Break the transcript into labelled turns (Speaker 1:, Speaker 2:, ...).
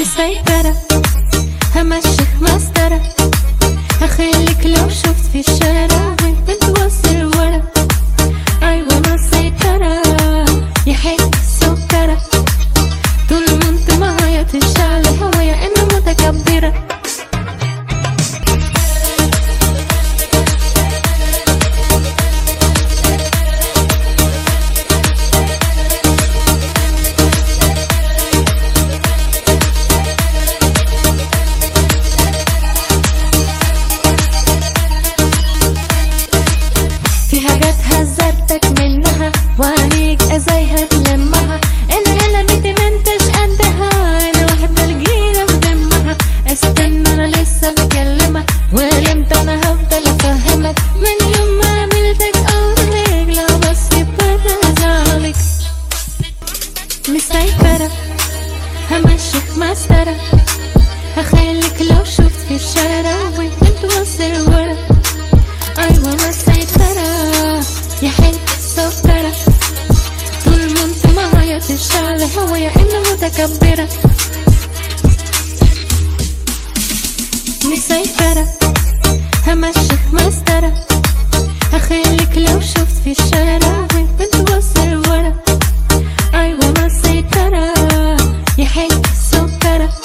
Speaker 1: مسيطرة همشيك مسطرة هخليك لو شفت في الشارع بتوصل ورا أيوة مسيطرة يا حلو سكرة طول ما انت معايا تشعل هوايا انا متكبرة في حاجات حذرتك منها وعليك ازاي هتلمها انا هلا بيتي ما انتش قدها انا واحدة الجيرة في دمها استنى انا لسه بكلمك وامتى انا هفضل افهمك من يوم ما قابلتك اول رجلة بس يبقى ازعلك مسيطرة همشيك مسطرة هخليك لو شفت في الشارع وانت توصل ورا أيوة مسيطرة يا حلو سكرة طول ما انت معايا تشعل هوايا انا متكبرة مسيطرة همشيك مسطرة هخليك لو شفت في الشارع بتوصل ورا أيوة مسيطرة يا حلو سكرة